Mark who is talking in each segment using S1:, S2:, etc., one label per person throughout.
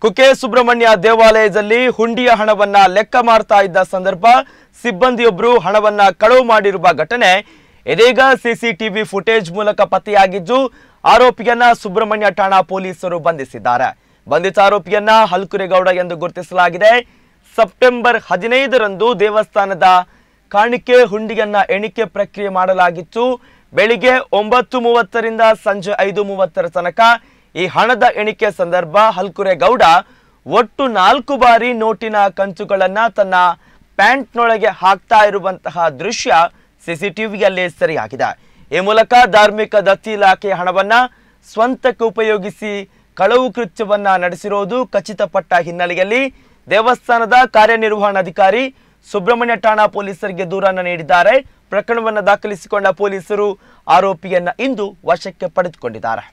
S1: ಕುಕ್ಕೆ ಸುಬ್ರಹ್ಮಣ್ಯ ದೇವಾಲಯದಲ್ಲಿ ಹುಂಡಿಯ ಹಣವನ್ನ ಲೆಕ್ಕ ಮಾಡ್ತಾ ಇದ್ದ ಸಂದರ್ಭ ಸಿಬ್ಬಂದಿಯೊಬ್ಬರು ಹಣವನ್ನ ಕಳವು ಮಾಡಿರುವ ಘಟನೆ ಇದೀಗ ಸಿಸಿಟಿವಿ ಫುಟೇಜ್ ಮೂಲಕ ಪತ್ತೆಯಾಗಿದ್ದು ಆರೋಪಿಯನ್ನ ಸುಬ್ರಹ್ಮಣ್ಯ ಠಾಣಾ ಪೊಲೀಸರು ಬಂಧಿಸಿದ್ದಾರೆ ಬಂಧಿತ ಆರೋಪಿಯನ್ನ ಹಲ್ಕುರೇಗೌಡ ಎಂದು ಗುರುತಿಸಲಾಗಿದೆ ಸೆಪ್ಟೆಂಬರ್ ಹದಿನೈದರಂದು ದೇವಸ್ಥಾನದ ಕಾಣಿಕೆ ಹುಂಡಿಯನ್ನ ಎಣಿಕೆ ಪ್ರಕ್ರಿಯೆ ಮಾಡಲಾಗಿತ್ತು ಬೆಳಿಗ್ಗೆ ಒಂಬತ್ತು ಮೂವತ್ತರಿಂದ ಸಂಜೆ ಐದು ಮೂವತ್ತರ ತನಕ ಈ ಹಣದ ಎಣಿಕೆ ಸಂದರ್ಭ ಹಲ್ಕುರೇಗೌಡ ಒಟ್ಟು ನಾಲ್ಕು ಬಾರಿ ನೋಟಿನ ಕಂಚುಗಳನ್ನ ತನ್ನ ಪ್ಯಾಂಟ್ನೊಳಗೆ ಹಾಕ್ತಾ ಇರುವಂತಹ ದೃಶ್ಯ ಸಿಸಿಟಿವಿಯಲ್ಲಿ ಸೆರೆಯಾಗಿದೆ ಈ ಮೂಲಕ ಧಾರ್ಮಿಕ ದತ್ತಿ ಇಲಾಖೆ ಹಣವನ್ನ ಸ್ವಂತಕ್ಕೆ ಉಪಯೋಗಿಸಿ ಕಳವು ಕೃತ್ಯವನ್ನ ನಡೆಸಿರೋದು ಖಚಿತಪಟ್ಟ ಹಿನ್ನೆಲೆಯಲ್ಲಿ ದೇವಸ್ಥಾನದ ಕಾರ್ಯನಿರ್ವಹಣಾಧಿಕಾರಿ ಸುಬ್ರಹ್ಮಣ್ಯ ಠಾಣಾ ಪೊಲೀಸರಿಗೆ ದೂರನ್ನ ನೀಡಿದ್ದಾರೆ ಪ್ರಕರಣವನ್ನು ದಾಖಲಿಸಿಕೊಂಡ ಪೊಲೀಸರು ಆರೋಪಿಯನ್ನ ಇಂದು ವಶಕ್ಕೆ ಪಡೆದುಕೊಂಡಿದ್ದಾರೆ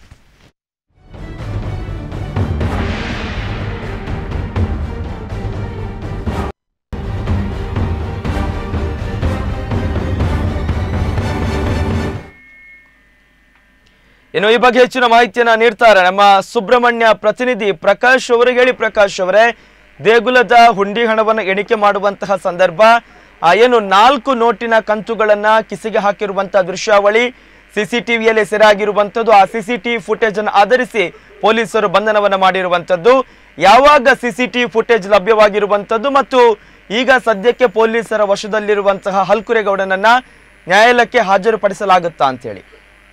S1: ಇನ್ನು ಈ ಬಗ್ಗೆ ಹೆಚ್ಚಿನ ಮಾಹಿತಿಯನ್ನ ನೀಡ್ತಾರೆ ನಮ್ಮ ಸುಬ್ರಹ್ಮಣ್ಯ ಪ್ರತಿನಿಧಿ ಪ್ರಕಾಶ್ ಅವರಿಗೆ ಹೇಳಿ ಪ್ರಕಾಶ್ ಅವರೇ ದೇಗುಲದ ಹುಂಡಿ ಹಣವನ್ನು ಎಣಿಕೆ ಮಾಡುವಂತಹ ಸಂದರ್ಭ ಆ, ಏನು ನಾಲ್ಕು ನೋಟಿನ ಕಂತುಗಳನ್ನ ಕಿಸಿಗೆ ಹಾಕಿರುವಂತಹ ದೃಶ್ಯಾವಳಿ ಸಿಸಿಟಿವಿಯಲ್ಲಿ ಸೆರೆ ಆಗಿರುವಂತದ್ದು ಆ ಸಿಸಿಟಿವಿ ಫುಟೇಜ್ ಅನ್ನು ಆಧರಿಸಿ ಪೊಲೀಸರು ಬಂಧನವನ್ನ ಮಾಡಿರುವಂತದ್ದು ಯಾವಾಗ ಸಿಸಿಟಿವಿ ಫುಟೇಜ್ ಲಭ್ಯವಾಗಿರುವಂತದ್ದು ಮತ್ತು ಈಗ ಸದ್ಯಕ್ಕೆ ಪೊಲೀಸರ ವಶದಲ್ಲಿರುವಂತಹ ಹಲ್ಕುರೇಗೌಡನನ್ನ ನ್ಯಾಯಾಲಯಕ್ಕೆ ಹಾಜರುಪಡಿಸಲಾಗುತ್ತಾ ಅಂತೇಳಿ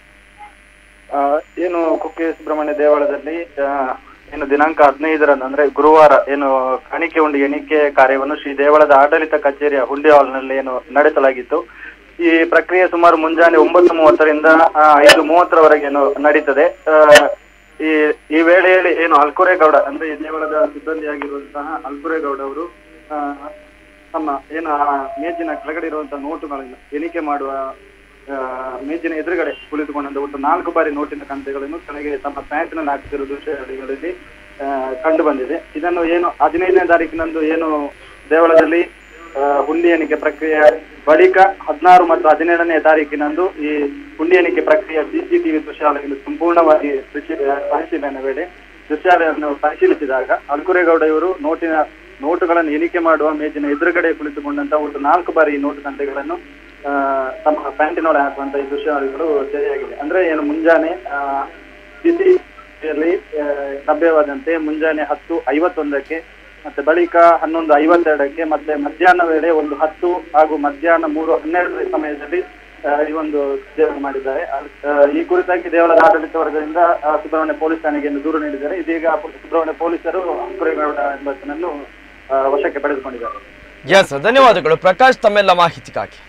S2: ಆ, ಏನು ಕುಕ್ಕೆ ಸುಬ್ರಹ್ಮಣ್ಯ ದೇವಾಲಯದಲ್ಲಿ ಆ, ಏನು ದಿನಾಂಕ ಹದಿನೈದರಂದು ಅಂದ್ರೆ ಗುರುವಾರ ಏನು ಕಾಣಿಕೆ ಹುಂಡಿ ಎಣಿಕೆ ಕಾರ್ಯವನ್ನು ಶ್ರೀ ದೇವಳದ ಆಡಳಿತ ಕಚೇರಿಯ ಹುಂಡಿ ಹಾಲ್ನಲ್ಲಿ ಏನು ನಡೆಸಲಾಗಿತ್ತು ಈ ಪ್ರಕ್ರಿಯೆ ಸುಮಾರು ಮುಂಜಾನೆ ಒಂಬತ್ತು ಮೂವತ್ತರಿಂದ ಆ, ಐದು ಮೂವತ್ತರವರೆಗೆ ಏನು ನಡೀತದೆ ಆ, ಈ ಈ ವೇಳೆಯಲ್ಲಿ ಏನು ಅಲ್ಕುರೇಗೌಡ ಅಂದ್ರೆ ಈ ದೇವಳದ ಸಿಬ್ಬಂದಿಯಾಗಿರುವಂತಹ ಅಲ್ಕುರೇಗೌಡ ಅವರು ಆ, ತಮ್ಮ ಏನು ಆ ಮೇಜಿನ ಕೆಳಗಡೆ ಇರುವಂತಹ ನೋಟುಗಳನ್ನು ಎಣಿಕೆ ಮಾಡುವ ಆ, ಮೇಜಿನ ಎದುರುಗಡೆ ಕುಳಿತುಕೊಂಡಂತ ಒಟ್ಟು ನಾಲ್ಕು ಬಾರಿ ನೋಟಿನ ಕಂತೆಗಳನ್ನು ಕೆಳಗೆ ತಮ್ಮ ಪ್ಯಾಂಟ್ನಲ್ಲಿ ಹಾಕ್ತಿರೋ ದೃಶ್ಯಗಳಲ್ಲಿ ಆ, ಕಂಡು ಬಂದಿದೆ ಇದನ್ನು ಏನು ಹದಿನೈದನೇ ತಾರೀಕಿನಂದು ಏನು ದೇವಳದಲ್ಲಿ ಆ, ಹುಂಡಿ ಎಣಿಕೆ ಪ್ರಕ್ರಿಯೆ ಬಳಿಕ ಹದಿನಾರು ಮತ್ತು ಹದಿನೇಳನೇ ತಾರೀಕಿನಂದು ಈ ಹುಂಡಿ ಎಣಿಕೆ ಪ್ರಕ್ರಿಯೆ ಸಿಸಿಟಿವಿ ದೃಶ್ಯಾವಳಿಯನ್ನು ಸಂಪೂರ್ಣವಾಗಿ ದೃಶ್ಯ ಪರಿಶೀಲನೆ ವೇಳೆ ದೃಶ್ಯಾವಳಿಯನ್ನು ಪರಿಶೀಲಿಸಿದಾಗ ಅಲ್ಕುರೇಗೌಡ ಇವರು ನೋಟಿನ ನೋಟುಗಳನ್ನು ಎಣಿಕೆ ಮಾಡುವ ಮೇಜಿನ ಎದುರುಗಡೆ ಕುಳಿತುಕೊಂಡಂತ ಒಟ್ಟು ನಾಲ್ಕು ಬಾರಿ ಈ ನೋಟು ಕಂತೆಗಳನ್ನು ಆ, ತಮ್ಮ ಪ್ಯಾಂಟಿನೊಳಗೆ ಹಾಕುವಂತ ಈ ದೃಶ್ಯಾವಳಿಗಳು ಸರಿಯಾಗಿದೆ ಅಂದ್ರೆ ಏನು ಮುಂಜಾನೆ ಸ್ಥಿತಿಯಲ್ಲಿ ಲಭ್ಯವಾದಂತೆ ಮುಂಜಾನೆ ಹತ್ತು ಐವತ್ತೊಂದಕ್ಕೆ ಮತ್ತೆ ಬಳಿಕ ಹನ್ನೊಂದು ಐವತ್ತೆರಡಕ್ಕೆ ಮತ್ತೆ ಮಧ್ಯಾಹ್ನ ವೇಳೆ ಒಂದು ಹತ್ತು ಹಾಗೂ ಮಧ್ಯಾಹ್ನ ಮೂರು ಹನ್ನೆರಡರ ಸಮಯದಲ್ಲಿ ಆ, ಈ ಒಂದು ಕೃತ್ಯವನ್ನು ಮಾಡಿದ್ದಾರೆ ಅಲ್- ಆ, ಈ ಕುರಿತಾಗಿ ದೇವಳದ ಆಡಳಿತ ವರ್ಗದಿಂದ ಆ, ಸುಬ್ರಹ್ಮಣ್ಯ ಪೊಲೀಸ್ ಠಾಣೆಗೆ ಒಂದು ದೂರು ನೀಡಿದ್ದಾರೆ ಇದೀಗ ಸುಬ್ರಹ್ಮಣ್ಯ ಪೊಲೀಸರು ಅಂಕುರೇಗೌಡ ಎಂಬಾತನನ್ನು ಆ, ವಶಕ್ಕೆ ಪಡೆದುಕೊಂಡಿದ್ದಾರೆ
S1: ಎಸ್ ಧನ್ಯವಾದಗಳು ಪ್ರಕಾಶ್ ತಮ್ಮೆಲ್ಲ ಮಾಹಿತಿಗಾಗಿ